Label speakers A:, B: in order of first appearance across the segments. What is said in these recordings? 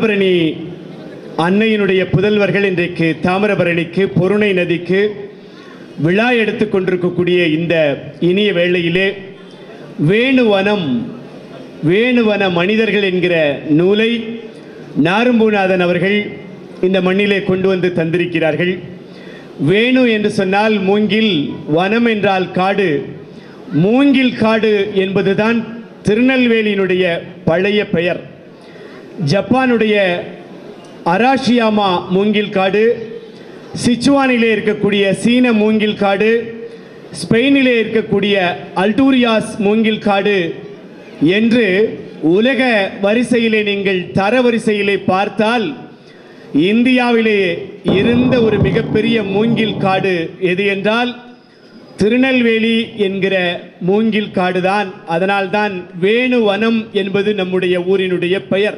A: தாமிரபரணி அன்னையினுடைய புதல்வர்கள் இன்றைக்கு தாமிரபரணிக்கு பொருணை நதிக்கு விழா எடுத்துக் கொண்டிருக்கக்கூடிய இந்த இனிய வேளையிலே வேணுவனம் வேணுவன மனிதர்கள் என்கிற நூலை நாரும்பூநாதன் அவர்கள் இந்த மண்ணிலே கொண்டு வந்து தந்திருக்கிறார்கள் வேணு என்று சொன்னால் மூங்கில் வனம் என்றால் காடு மூங்கில் காடு என்பதுதான் திருநெல்வேலியினுடைய பழைய பெயர் ஜப்பானுடைய அராஷியாமா மூங்கில் காடு சிச்சுவானிலே இருக்கக்கூடிய சீன மூங்கில் காடு ஸ்பெயினிலே இருக்கக்கூடிய அல்டூரியாஸ் மூங்கில் காடு என்று உலக வரிசையிலே நீங்கள் தர வரிசையிலே பார்த்தால் இந்தியாவிலே இருந்த ஒரு மிகப்பெரிய மூங்கில் காடு எது என்றால் திருநெல்வேலி என்கிற மூங்கில் காடுதான் அதனால்தான் வேணுவனம் என்பது நம்முடைய ஊரினுடைய பெயர்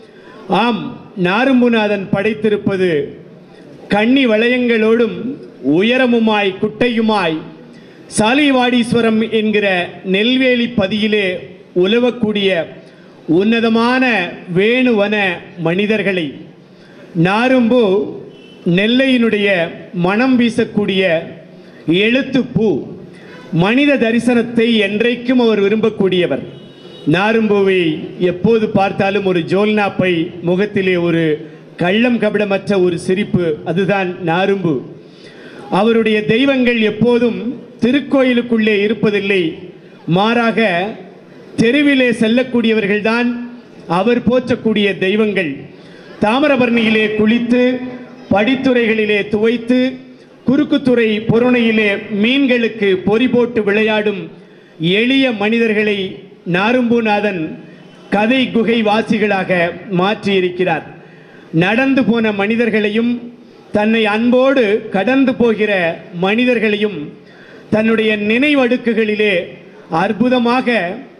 A: ஆம் நாரும்புநாதன் படைத்திருப்பது கன்னி வளையங்களோடும் உயரமுமாய் குட்டையுமாய் சாலிவாடீஸ்வரம் என்கிற நெல்வேலி பதியிலே உலவக்கூடிய உன்னதமான வேணுவன மனிதர்களை நாரும்பு நெல்லையினுடைய மனம் வீசக்கூடிய எழுத்துப்பூ மனித தரிசனத்தை என்றைக்கும் அவர் விரும்பக்கூடியவர் நாரும்புவை எப்போது பார்த்தாலும் ஒரு ஜோல்னாப்பை முகத்திலே ஒரு கள்ளம் கபடமற்ற ஒரு சிரிப்பு அதுதான் நாரும்பு அவருடைய தெய்வங்கள் எப்போதும் திருக்கோயிலுக்குள்ளே இருப்பதில்லை மாறாக தெருவிலே செல்லக்கூடியவர்கள்தான் அவர் போற்றக்கூடிய தெய்வங்கள் தாமிரபரணியிலே குளித்து படித்துறைகளிலே துவைத்து குறுக்குத்துறை பொருணையிலே மீன்களுக்கு பொறி போட்டு விளையாடும் எளிய மனிதர்களை நாரும்பூநாதன் கதை குகை வாசிகளாக மாற்றியிருக்கிறார் நடந்து போன மனிதர்களையும் தன்னை அன்போடு கடந்து போகிற மனிதர்களையும் தன்னுடைய நினைவடுக்குகளிலே அற்புதமாக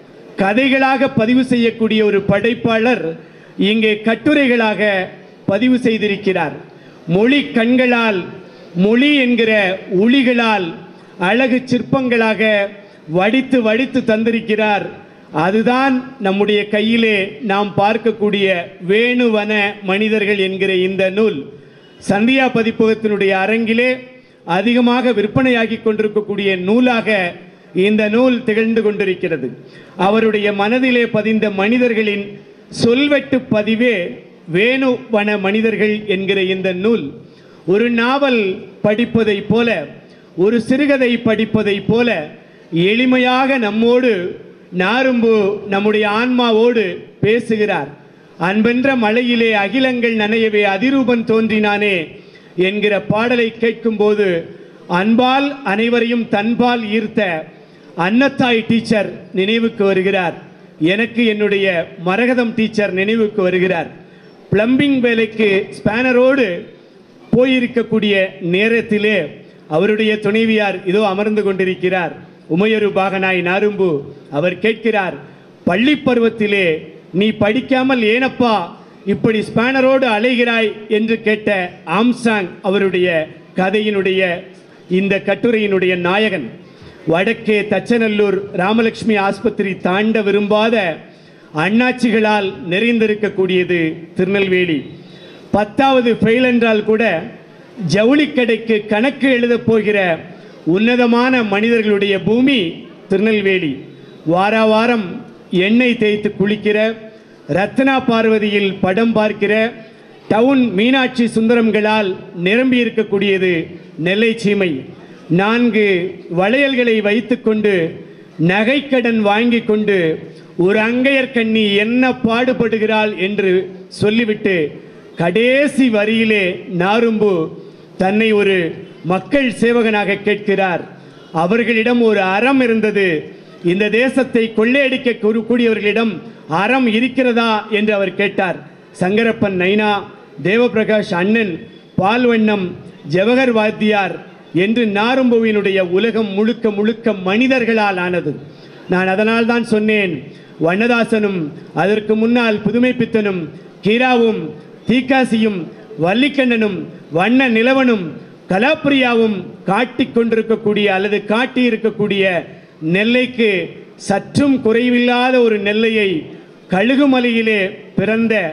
A: கதைகளாக பதிவு செய்யக்கூடிய ஒரு படைப்பாளர் இங்கே கட்டுரைகளாக பதிவு செய்திருக்கிறார் மொழி கண்களால் மொழி என்கிற ஒளிகளால் அழகு சிற்பங்களாக வடித்து வடித்து தந்திருக்கிறார் அதுதான் நம்முடைய கையிலே நாம் பார்க்கக்கூடிய வேணுவன மனிதர்கள் என்கிற இந்த நூல் சந்தியா பதிப்பகத்தினுடைய அரங்கிலே அதிகமாக விற்பனையாகி கொண்டிருக்கக்கூடிய நூலாக இந்த நூல் திகழ்ந்து கொண்டிருக்கிறது அவருடைய மனதிலே பதிந்த மனிதர்களின் சொல்வெட்டு பதிவே வேணுவன மனிதர்கள் என்கிற இந்த நூல் ஒரு நாவல் படிப்பதைப் போல ஒரு சிறுகதை படிப்பதைப் போல எளிமையாக நம்மோடு நாரும்பு நம்முடைய ஆன்மாவோடு பேசுகிறார் அன்பென்ற மலையிலே அகிலங்கள் நனையவே அதிரூபன் தோன்றினானே என்கிற பாடலை கேட்கும்போது அன்பால் அனைவரையும் தன்பால் ஈர்த்த அன்னத்தாய் டீச்சர் நினைவுக்கு வருகிறார் எனக்கு என்னுடைய மரகதம் டீச்சர் நினைவுக்கு வருகிறார் பிளம்பிங் வேலைக்கு ஸ்பேனரோடு போயிருக்கக்கூடிய நேரத்திலே அவருடைய துணைவியார் இதோ அமர்ந்து கொண்டிருக்கிறார் உமையொரு பாகனாய் நாரும்பு அவர் கேட்கிறார் பள்ளி பருவத்திலே நீ படிக்காமல் ஏனப்பா இப்படி ஸ்பேனரோடு அலைகிறாய் என்று கேட்ட ஆம்சாங் அவருடைய கதையினுடைய இந்த கட்டுரையினுடைய நாயகன் வடக்கே தச்சநல்லூர் ராமலட்சுமி ஆஸ்பத்திரி தாண்ட விரும்பாத அண்ணாச்சிகளால் நிறைந்திருக்கக்கூடியது திருநெல்வேலி பத்தாவது ஃபெயில் என்றால் கூட ஜவுளி கடைக்கு கணக்கு எழுதப் போகிற உன்னதமான மனிதர்களுடைய பூமி திருநெல்வேலி வார வாரம் எண்ணெய் தேய்த்து குளிக்கிற ரத்னா பார்வதியில் படம் பார்க்கிற டவுன் மீனாட்சி சுந்தரம்களால் நிரம்பி இருக்கக்கூடியது நெல்லை சீமை நான்கு வளையல்களை வைத்துக்கொண்டு நகைக்கடன் வாங்கி கொண்டு ஒரு அங்கையர் கண்ணி என்ன பாடுபடுகிறாள் என்று சொல்லிவிட்டு கடைசி வரியிலே நாரும்பு தன்னை ஒரு மக்கள் சேவகனாக கேட்கிறார் அவர்களிடம் ஒரு அறம் இருந்தது இந்த தேசத்தை கொள்ளையடிக்க கூ- கூடியவர்களிடம் அறம் இருக்கிறதா என்று அவர் கேட்டார் சங்கரப்பன் நைனா தேவபிரகாஷ் அண்ணன் பால்வண்ணம் ஜவஹர் வாத்தியார் என்று நாரும்புவினுடைய உலகம் முழுக்க முழுக்க மனிதர்களால் ஆனது நான் அதனால் தான் சொன்னேன் வண்ணதாசனும் அதற்கு முன்னால் புதுமை பித்தனும் கீராவும் தீக்காசியும் வள்ளிக்கண்ணனும் வண்ண நிலவனும் கலாப்பிரியாவும் காட்டிக் கொண்டிருக்கக்கூடிய அல்லது காட்டி இருக்கக்கூடிய நெல்லைக்கு சற்றும் குறைவில்லாத ஒரு நெல்லையை கழுகுமலையிலே பிறந்த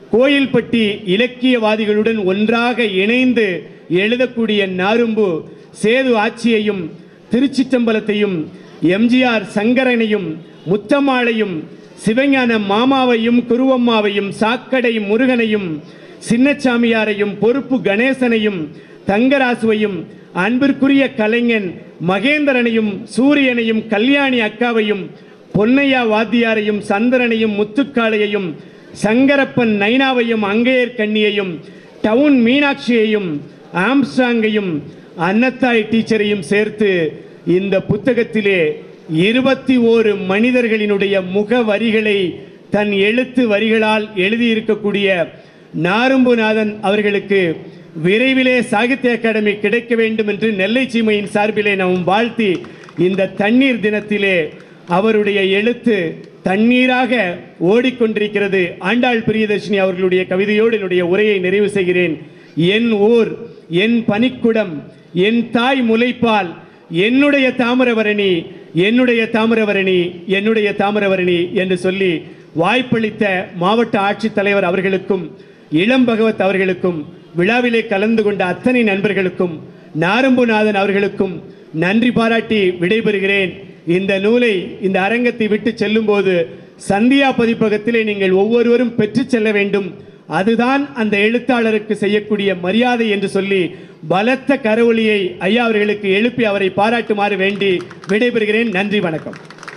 A: கோயில்பட்டி இலக்கியவாதிகளுடன் ஒன்றாக இணைந்து எழுதக்கூடிய நாரும்பு சேது ஆட்சியையும் திருச்சிற்றம்பலத்தையும் எம்ஜிஆர் சங்கரனையும் முத்தம்மாளையும் சிவஞான மாமாவையும் குருவம்மாவையும் சாக்கடை முருகனையும் சின்னச்சாமியாரையும் பொறுப்பு கணேசனையும் தங்கராசுவையும் அன்பிற்குரிய கலைஞன் மகேந்திரனையும் சூரியனையும் கல்யாணி அக்காவையும் பொன்னையா வாத்தியாரையும் சந்திரனையும் முத்துக்காளையையும் சங்கரப்பன் நைனாவையும் அங்கையர் கண்ணியையும் டவுன் மீனாட்சியையும் ஆம்ஸ்டாங்கையும் அன்னத்தாய் டீச்சரையும் சேர்த்து இந்த புத்தகத்திலே இருபத்தி ஓரு மனிதர்களினுடைய முக வரிகளை தன் எழுத்து வரிகளால் எழுதியிருக்கக்கூடிய நாரும்புநாதன் அவர்களுக்கு விரைவிலே சாகித்ய அகாடமி கிடைக்க வேண்டும் என்று நெல்லை சீமையின் சார்பிலே நாம் வாழ்த்தி இந்த தண்ணீர் தினத்திலே அவருடைய எழுத்து தண்ணீராக ஓடிக்கொண்டிருக்கிறது ஆண்டாள் பிரியதர்ஷினி அவர்களுடைய கவிதையோடு என்னுடைய உரையை நிறைவு செய்கிறேன் என் ஊர் என் பனிக்குடம் என் தாய் முலைப்பால் என்னுடைய தாமிரபரணி என்னுடைய தாமிரபரணி என்னுடைய தாமிரபரணி என்று சொல்லி வாய்ப்பளித்த மாவட்ட ஆட்சித்தலைவர் அவர்களுக்கும் இளம் பகவத் அவர்களுக்கும் விழாவிலே கலந்து கொண்ட அத்தனை நண்பர்களுக்கும் நாரம்புநாதன் அவர்களுக்கும் நன்றி பாராட்டி விடைபெறுகிறேன் இந்த நூலை இந்த அரங்கத்தை விட்டு செல்லும்போது சந்தியா பதிப்பகத்திலே நீங்கள் ஒவ்வொருவரும் பெற்றுச் செல்ல வேண்டும் அதுதான் அந்த எழுத்தாளருக்கு செய்யக்கூடிய மரியாதை என்று சொல்லி பலத்த கரவொலியை ஐயா அவர்களுக்கு எழுப்பி அவரை பாராட்டுமாறு வேண்டி விடைபெறுகிறேன் நன்றி வணக்கம்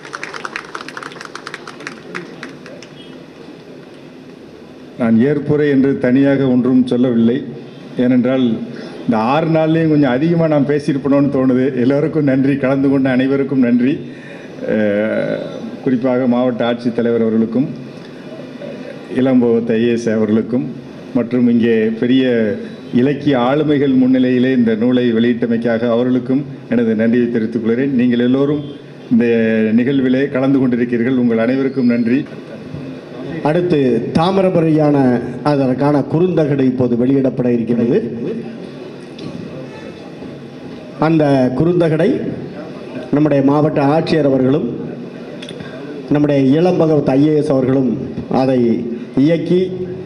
B: நான் ஏற்புரை என்று தனியாக ஒன்றும் சொல்லவில்லை ஏனென்றால் இந்த ஆறு நாள்லேயும் கொஞ்சம் அதிகமாக நான் பேசியிருப்பணும்னு தோணுது எல்லோருக்கும் நன்றி கலந்து கொண்ட அனைவருக்கும் நன்றி அஹ், குறிப்பாக மாவட்ட ஆட்சித்தலைவர் அவர்களுக்கும் இளம்பவத் ஐஏஎஸ் அவர்களுக்கும் மற்றும் இங்கே பெரிய இலக்கிய ஆளுமைகள் முன்னிலையிலே இந்த நூலை வெளியிட்டமைக்காக அவர்களுக்கும் எனது நன்றியை தெரிவித்துக் கொள்கிறேன் நீங்கள் எல்லோரும் இந்த நிகழ்விலே கலந்து கொண்டிருக்கிறீர்கள் உங்கள் அனைவருக்கும் நன்றி
C: அடுத்து தாமிரபரியான அதற்கான குறுந்தகடு இப்போது வெளியிடப்பட இருக்கிறது அந்த குறுந்தகடை நம்முடைய மாவட்ட ஆட்சியர் அவர்களும் நம்முடைய இளம் பகவத் ஐஏஎஸ் அவர்களும் அதை இயக்கி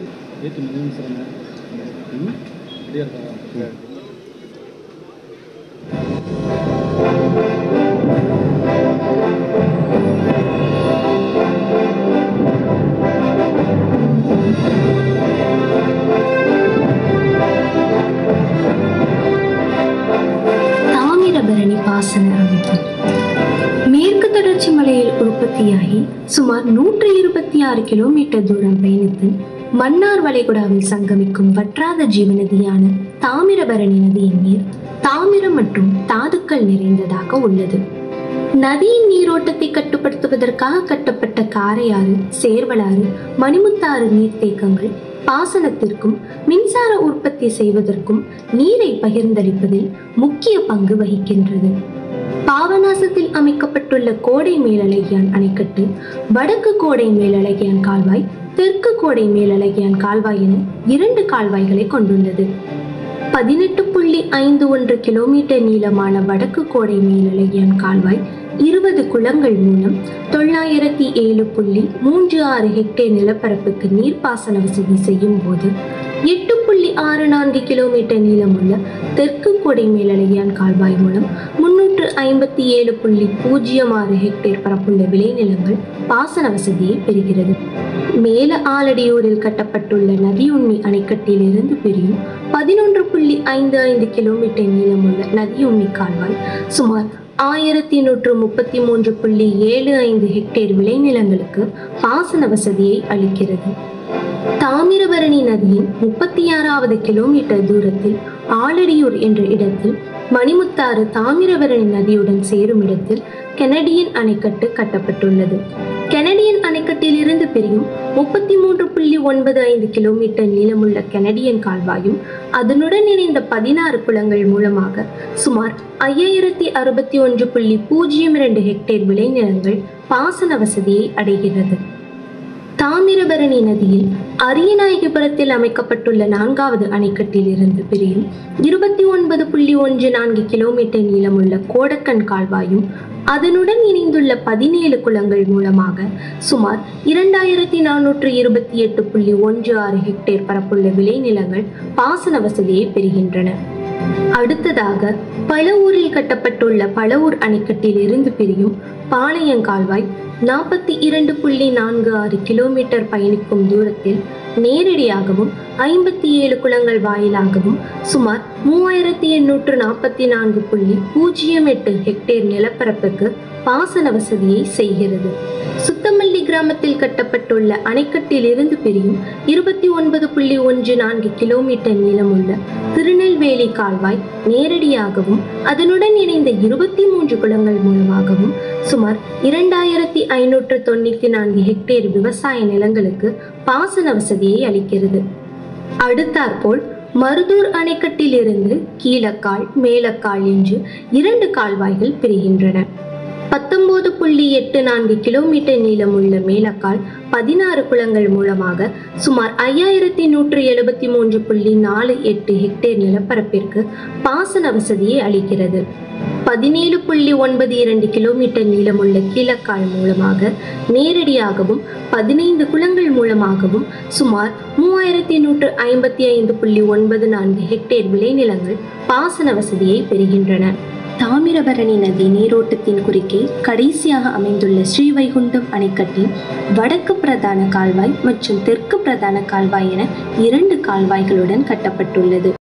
D: தாமிரபரணி பாசன அமைப்பு மேற்கு தொடர்ச்சி மலையில் உற்பத்தியாகி சுமார் நூற்றி இருபத்தி ஆறு கிலோமீட்டர் தூரம் பயணித்து மன்னார் வளைகுடாவில் சங்கமிக்கும் வற்றாத ஜீவநதியான தாமிரபரணி நதியின் நீர் தாமிரம் மற்றும் தாதுக்கள் நிறைந்ததாக உள்ளது நதியின் நீரோட்டத்தை கட்டுப்படுத்துவதற்காக கட்டப்பட்ட காரையாறு சேர்வலாறு மணிமுத்தாறு நீர்த்தேக்கங்கள் பாசனத்திற்கும் மின்சார உற்பத்தி செய்வதற்கும் நீரை பகிர்ந்தளிப்பதில் முக்கிய பங்கு வகிக்கின்றது பாபநாசத்தில் அமைக்கப்பட்டுள்ள கோடை மேலழகியான் அணைக்கட்டு வடக்கு கோடை மேலழகியான் கால்வாய் தெற்கு கோடை மேலழகியான் கால்வாய் என இரண்டு கால்வாய்களை கொண்டுள்ளது பதினெட்டு புள்ளி ஐந்து ஒன்று கிலோமீட்டர் நீளமான வடக்கு கோடை மேலழகியான் கால்வாய் இருபது குளங்கள் மூலம் தொள்ளாயிரத்தி ஏழு புள்ளி மூன்று ஆறு ஹெக்டேர் நிலப்பரப்புக்கு நீர்ப்பாசன வசதி செய்யும் போது எட்டு புள்ளி ஆறு நான்கு கிலோமீட்டர் நீளமுள்ள தெற்கு கோடை மேலழகியான் கால்வாய் மூலம் முன்னூற்று ஐம்பத்தி ஏழு புள்ளி பூஜ்ஜியம் ஆறு ஹெக்டேர் பரப்புள்ள விளைநிலங்கள் பாசன வசதியை பெறுகிறது மேல ஆலடியூரில் கட்டப்பட்டுள்ள நதியுண்ணி அணைக்கட்டிலிருந்து பிரியும் பதினொன்று புள்ளி ஐந்து ஐந்து கிலோமீட்டர் நீளமுள்ள நதியுண்ணி கால்வாய் சுமார் ஆயிரத்தி நூற்று முப்பத்தி மூன்று புள்ளி ஏழு ஐந்து ஹெக்டேர் விளைநிலங்களுக்கு பாசன வசதியை அளிக்கிறது தாமிரபரணி நதியின் முப்பத்தி ஆறாவது கிலோமீட்டர் தூரத்தில் ஆலடியூர் என்ற இடத்தில் மணிமுத்தாறு தாமிரபரணி நதியுடன் சேரும் இடத்தில் கெனடியன் அணைக்கட்டு கட்டப்பட்டுள்ளது கெனடியன் அணைக்கட்டிலிருந்து பிரியும் முப்பத்தி மூன்று புள்ளி ஒன்பது ஐந்து கிலோமீட்டர் நீளமுள்ள கெனடியன் கால்வாயும் அதனுடன் இணைந்த பதினாறு குளங்கள் மூலமாக சுமார் ஐயாயிரத்தி அறுபத்தி ஒன்று புள்ளி பூஜ்ஜியம் இரண்டு ஹெக்டேர் விளைநிலங்கள் பாசன வசதியை அடைகிறது தாமிரபரணி நதியில் அரியநாயகிபுரத்தில் அமைக்கப்பட்டுள்ள நான்காவது அணைக்கட்டில் இருந்து பிரியும் இருபத்தி ஒன்பது புள்ளி ஒன்று நான்கு கிலோமீட்டர் நீளமுள்ள கோடக்கன் கால்வாயும் அதனுடன் இணைந்துள்ள பதினேழு குளங்கள் மூலமாக சுமார் இரண்டாயிரத்தி நானூற்று இருபத்தி எட்டு புள்ளி ஒன்று ஆறு ஹெக்டேர் பரப்புள்ள விளைநிலங்கள் பாசன வசதியை பெறுகின்றன அடுத்ததாக பழவூரில் கட்டப்பட்டுள்ள பழவூர் அணைக்கட்டில் இருந்து பிரியும் பாளையங்கால்வாய் நாற்பத்தி இரண்டு புள்ளி நான்கு ஆறு கிலோமீட்டர் பயணிக்கும் தூரத்தில் நேரடியாகவும் ஐம்பத்தி ஏழு குளங்கள் வாயிலாகவும் சுமார் மூவாயிரத்தி எண்ணூற்று நாற்பத்தி நான்கு புள்ளி பூஜ்ஜியம் எட்டு ஹெக்டேர் நிலப்பரப்புக்கு பாசன வசதியை செய்கிறது சுத்தமல்லி கிராமத்தில் கட்டப்பட்டுள்ள அணைக்கட்டில் இருந்து பிரியும் இருபத்தி ஒன்பது புள்ளி ஒன்று நான்கு கிலோமீட்டர் நீளமுள்ள திருநெல்வேலி கால்வாய் நேரடியாகவும் அதனுடன் இணைந்த இருபத்தி மூன்று குளங்கள் மூலமாகவும் சுமார் இரண்டாயிரத்தி ஐநூற்று தொண்ணூற்றி நான்கு ஹெக்டேர் விவசாய நிலங்களுக்கு பாசன வசதியை அளிக்கிறது அடுத்தாற்போல் மருதூர் அணைக்கட்டிலிருந்து கீழக்கால் மேலக்கால் என்று இரண்டு கால்வாய்கள் பிரிகின்றன பத்தொன்பது புள்ளி எட்டு நான்கு கிலோமீட்டர் நீளமுள்ள மேலக்கால் பதினாறு குளங்கள் மூலமாக சுமார் ஐயாயிரத்தி நூற்று எழுபத்தி மூன்று புள்ளி நாலு எட்டு ஹெக்டேர் நிலப்பரப்பிற்கு பாசன வசதியை அளிக்கிறது பதினேழு புள்ளி ஒன்பது இரண்டு கிலோமீட்டர் நீளமுள்ள கீழக்கால் மூலமாக நேரடியாகவும் பதினைந்து குளங்கள் மூலமாகவும் சுமார் மூவாயிரத்தி நூற்று ஐம்பத்தி ஐந்து புள்ளி ஒன்பது நான்கு ஹெக்டேர் விளைநிலங்கள் பாசன வசதியை பெறுகின்றன தாமிரபரணி நதி நீரோட்டத்தின் குறுக்கே கடைசியாக அமைந்துள்ள ஸ்ரீவைகுண்டம் அணைக்கட்டின் வடக்கு பிரதான கால்வாய் மற்றும் தெற்கு பிரதான கால்வாய் என இரண்டு கால்வாய்களுடன் கட்டப்பட்டுள்ளது